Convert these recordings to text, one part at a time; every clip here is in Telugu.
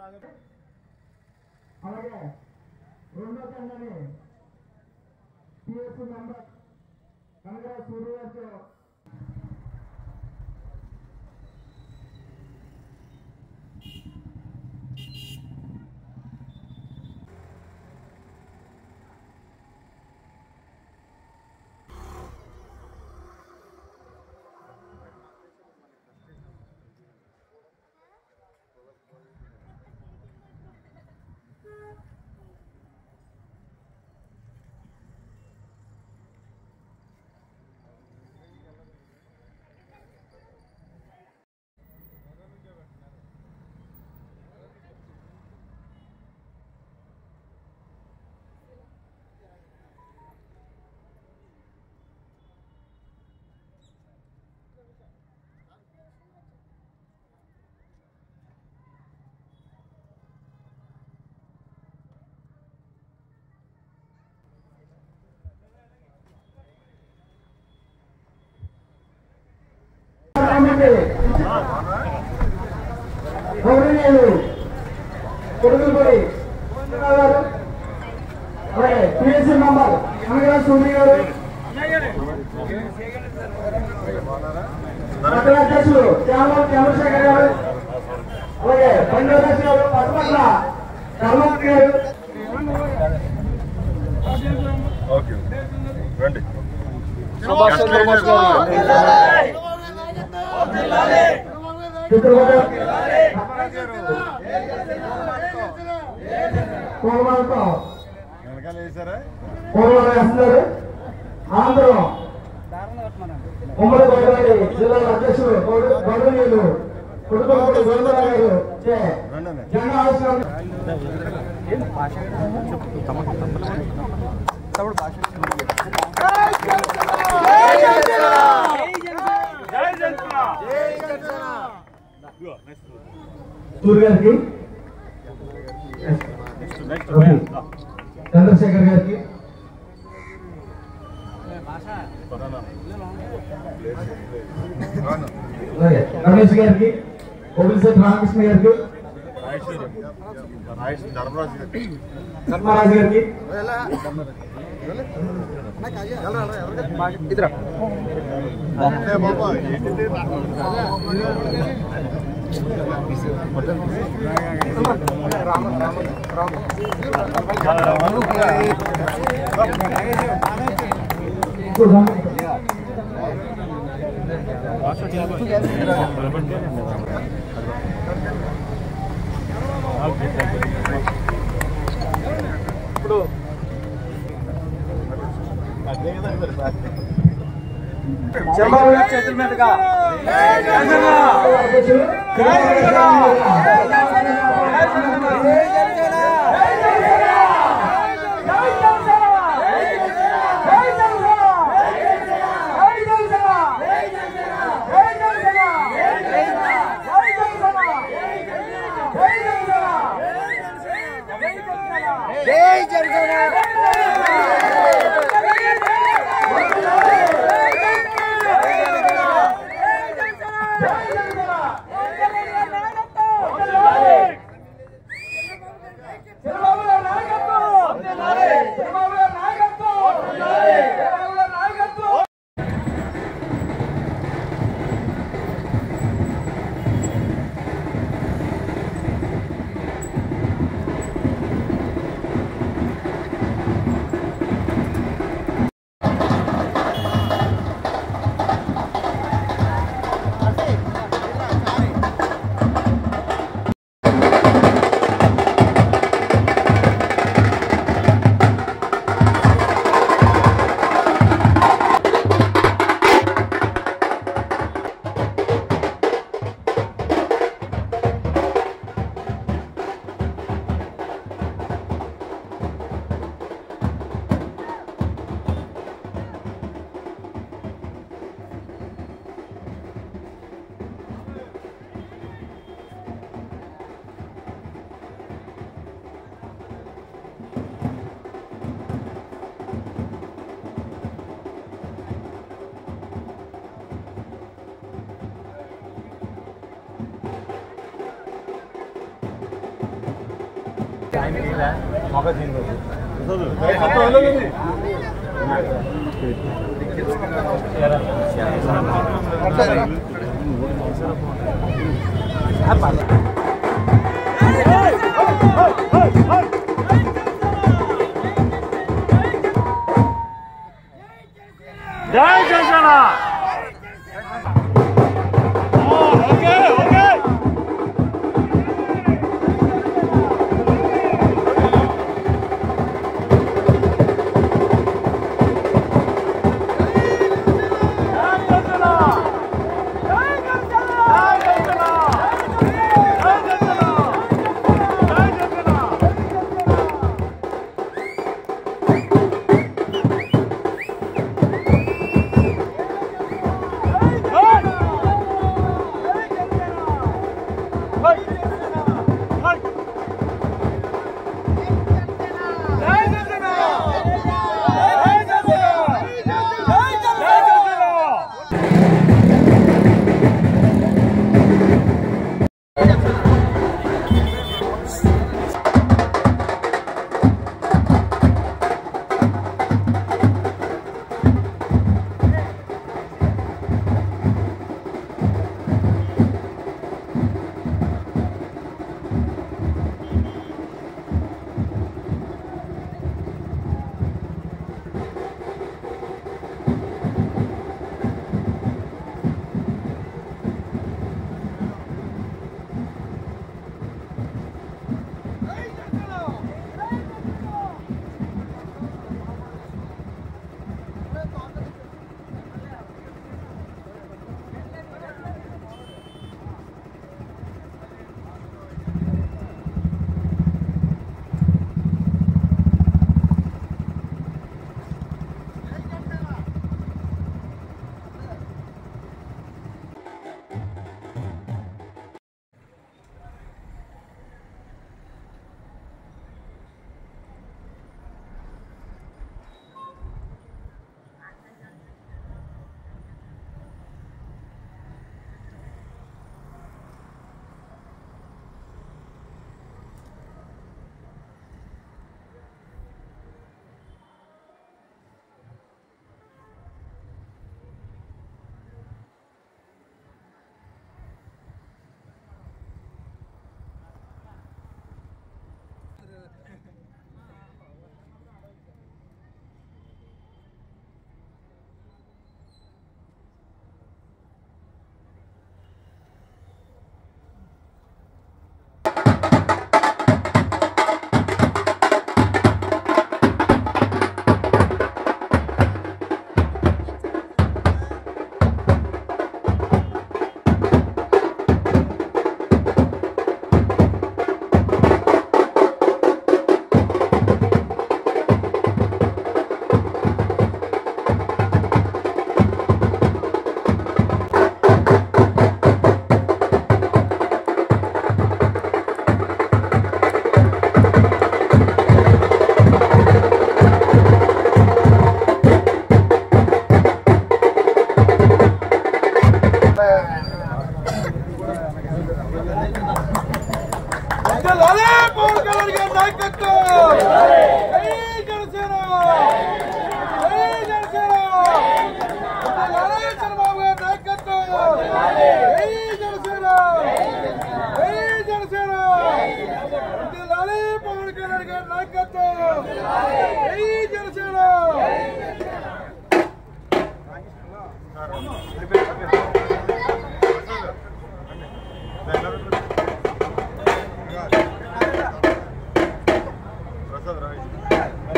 అలాగే రెండో తండ్రిని టిఎస్సీ మెంబర్ కనగరా సూర్య గారితో గౌరవనీయులు కొడుకులపడి గారు అలాగే టిఎస్సీ మెంబర్ కనగరా సూర్య గారు పట్టణ అధ్యక్షులు శ్యామ చంద్రశేఖర్ గారు అలాగే పండుగ అధ్యక్షులు పట్టపట్ల కర్మక్ గారు ఓకే రండి సుభాష్ చంద్రబోస్ గారు చిత్రపట పూలమాలతో వెనకాల వేసారా పూలమాల వేస్తున్నారు ఆంధ్రం ఉమ్మడి గోదావరి జిల్లాల అధ్యక్షులు గౌరవ- గౌరవనీయులు కుటుంబ గోదావరి గారు చే రండి జెండా ఆవిష్కరణ సూర్య గారికి ఓకే. చంద్రశేఖర్ గారికి అలాగే రమేష్ గారికి కోవిల్శెట్టి రామకృష్ణ గారికి ధర్మరాజు గారు ధర్మరాజు గారికి ఏ బాబా ఏంటిది? చంద్రబాబు గారి చేతుల మీదుగా జై లాలే పవన్ కళ్యాణ్ గారి నాయకత్వం జై జనసేన జై జనసేన లాలే చంద్రబాబు గారి నాయకత్వం జై జనసేన జై జనసేన లాలే పవన్ కళ్యాణ్ గారి నాయకత్వం జై జనసేన ప్రసాద్ రవి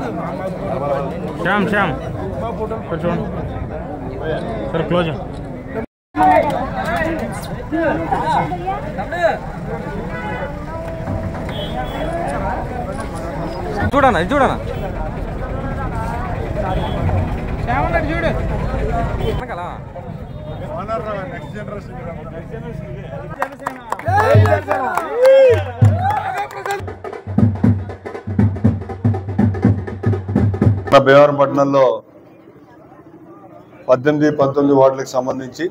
శ్యామ్ శ్యామ్ ఇక్కడ చూడండి సరే క్లోజ్ చూడనా ఇది చూడనా చూడు వెనకాల. నెక్స్ట్ జనరేషన్ మన భీమవరం పట్టణంలో పద్దెనిమిది పంతొమ్మిది వార్డులకు సంబంధించి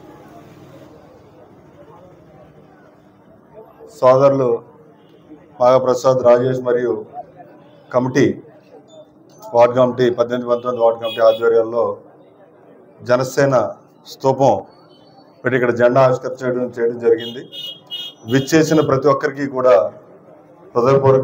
సోదరులు నాగప్రసాద్ రాజేష్ మరియు కమిటీ వార్డు కమిటీ పద్దెనిమిది పంతొమ్మిది వార్డు కమిటీ ఆధ్వర్యంలో జనసేన స్తూపం పెట్టి ఇక్కడ జెండా ఆవిష్కరణ చేయడం చేయడం జరిగింది విచ్చేసిన ప్రతి ఒక్కరికి కూడా హృదయపూర్వక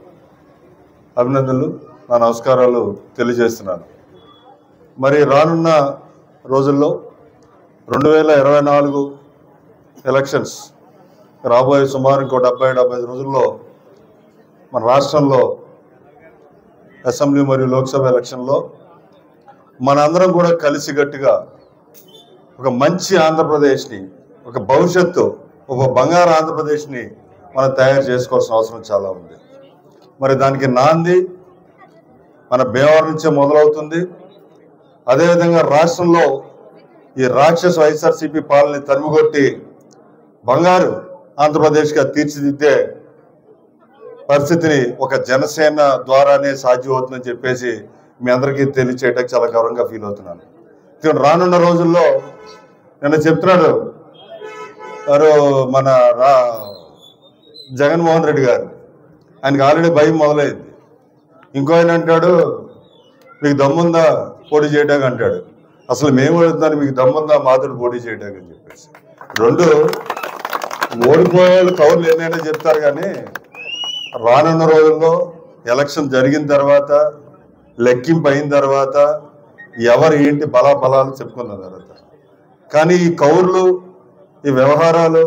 అభినందనలు నా నమస్కారాలు తెలియజేస్తున్నాను మరి రానున్న రోజుల్లో రెండు వేల ఇరవై నాలుగు ఎలక్షన్స్ రాబోయే సుమారు ఇంకో డెబ్బై డెబ్బై ఐదు రోజుల్లో మన రాష్ట్రంలో అసెంబ్లీ మరియు లోక్సభ ఎలక్షన్లో మనందరం కూడా కలిసికట్టుగా ఒక మంచి ఆంధ్రప్రదేశ్ని ఒక భవిష్యత్తు ఒక బంగారు ఆంధ్రప్రదేశ్ని మనం తయారు చేసుకోవాల్సిన అవసరం చాలా ఉంది మరి దానికి నాంది మన భీమవరం నుంచే మొదలవుతుంది అదేవిధంగా రాష్ట్రంలో ఈ రాక్షస వైఎస్ఆర్సీపీ పాలనని తరిమికొట్టి బంగారు ఆంధ్రప్రదేశ్గా తీర్చిదిద్దే పరిస్థితిని ఒక జనసేన ద్వారానే సాధ్యమవుతుందని చెప్పేసి మీ అందరికీ తెలియచేయడానికి చాలా గౌరవంగా ఫీల్ అవుతున్నాను ఇక రానున్న రోజుల్లో నిన్న చెప్తున్నాడు వారు మన రా జగన్మోహన్ రెడ్డి గారు ఆయనకి ఆల్రెడీ భయం మొదలైంది ఇంకో ఆయన అంటాడు మీకు దమ్ముందా పోటీ చేయడానికి అంటాడు అసలు మేము అడుగుతున్నాను మీకు దమ్ముందా మాతోటి పోటీ చేయడానికి అని చెప్పేసి రెండు ఓడిపోయే వాళ్ళు కౌరులు ఎన్నైనా చెప్తారు కానీ రానున్న రోజుల్లో ఎలక్షన్ జరిగిన తర్వాత లెక్కింపు అయిన తర్వాత ఎవరు ఏంటి బలాబలాలు చెప్పుకున్న తర్వాత కానీ ఈ కౌర్లు ఈ వ్యవహారాలు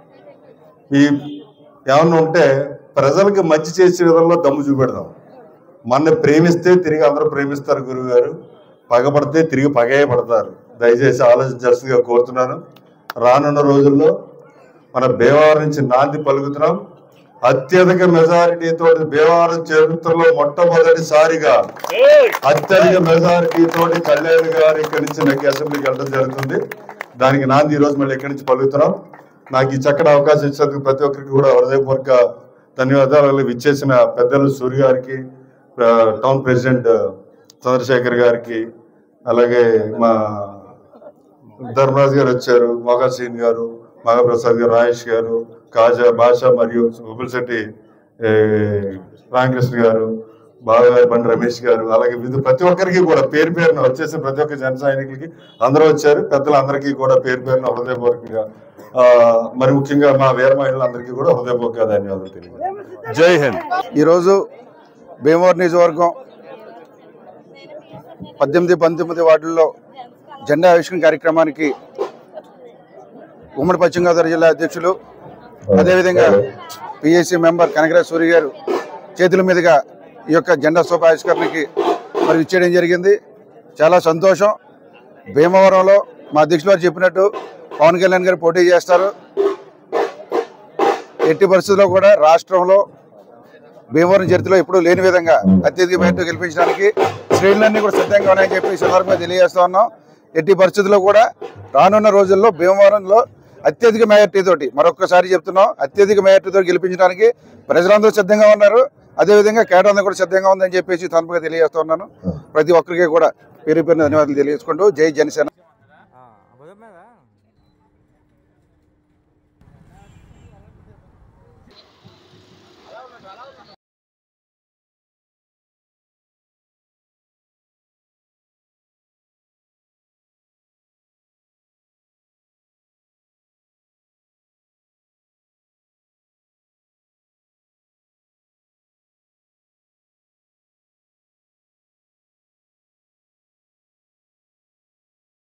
ఈ ఏమన్నా ఉంటే ప్రజలకు మంచి చేసే విధంలో దమ్ము చూపెడదాం మన ప్రేమిస్తే తిరిగి అందరూ ప్రేమిస్తారు గురువు గారు పగపడితే తిరిగి పగే పడతారు దయచేసి ఆలోచించాల్సిందిగా కోరుతున్నాను రానున్న రోజుల్లో మన భీమవరం నుంచి నాంది పలుకుతున్నాం అత్యధిక మెజారిటీతో భీమవరం చరిత్రలో మొట్టమొదటిసారిగా అత్యధిక మెజారిటీతో కళ్యాణ్ గారు ఇక్కడి నుంచి నాకు అసెంబ్లీకి వెళ్ళడం జరుగుతుంది దానికి నాంది ఈ రోజు మళ్ళీ ఇక్కడి నుంచి పలుకుతున్నాం నాకు ఈ చక్కటి అవకాశం ఇచ్చినందుకు ప్రతి ఒక్కరికి కూడా హృదయపూర్వక ధన్యవాదాలు విచ్చేసిన పెద్దలు సూర్య గారికి ఆ, టౌన్ ప్రెసిడెంట్ చంద్రశేఖర్ గారికి అలాగే మా ధర్మరాజు గారు వచ్చారు మోగాసీన్ గారు మహాప్రసాద్ గారు రాజేష్ గారు కాజా భాష మరియు ఉపులశెట్టి ఏ, రామకృష్ణ గారు బాగా బండి రమేష్ గారు అలాగే వివిధ ప్రతి ఒక్కరికి కూడా పేరు పేరున వచ్చేసిన ప్రతి ఒక్క జన సైనికులకి అందరూ వచ్చారు పెద్దలందరికీ కూడా పేరు పేరున హృదయపూర్వకంగా ఆ, మరి ముఖ్యంగా మా వీర మహిళలందరికీ కూడా హృదయపూర్వక ధన్యవాదాలు తెలియదు జై హింద్ ఈరోజు భీమవరం నియోజకవర్గం పద్దెనిమిది పంతొమ్మిది వార్డుల్లో జెండా ఆవిష్కరణ కార్యక్రమానికి ఉమ్మడి పశ్చిమ గోదావరి జిల్లా అధ్యక్షులు అదేవిధంగా పిఎస్సి మెంబర్ కనకరాజ్ సూరి గారు చేతుల మీదుగా ఈ యొక్క జెండా శోభ ఆవిష్కరణకి మరి ఇచ్చేయడం జరిగింది చాలా సంతోషం భీమవరంలో మా అధ్యక్షులు వారు చెప్పినట్టు పవన్ కళ్యాణ్ గారు పోటీ చేస్తారు ఎట్టి పరిస్థితుల్లో కూడా రాష్ట్రంలో భీమవరం చరిత్రలో ఎప్పుడూ లేని విధంగా అత్యధిక మేరకు గెలిపించడానికి శ్రేణులన్నీ కూడా సిద్ధంగా ఉన్నాయని చెప్పి ఈ సందర్భంగా తెలియజేస్తా ఉన్నాం ఎట్టి పరిస్థితుల్లో కూడా రానున్న రోజుల్లో భీమవరంలో అత్యధిక మెజార్టీ తోటి మరొకసారి చెప్తున్నాం అత్యధిక మెజార్టీ తోటి గెలిపించడానికి ప్రజలందరూ సిద్ధంగా ఉన్నారు అదేవిధంగా కేటర్ అందరూ కూడా సిద్ధంగా ఉందని చెప్పేసి తనపుగా తెలియజేస్తా ఉన్నాను ప్రతి ఒక్కరికి కూడా పేరు పేరున ధన్యవాదాలు తెలియజేసుకుంటూ జై జనసేన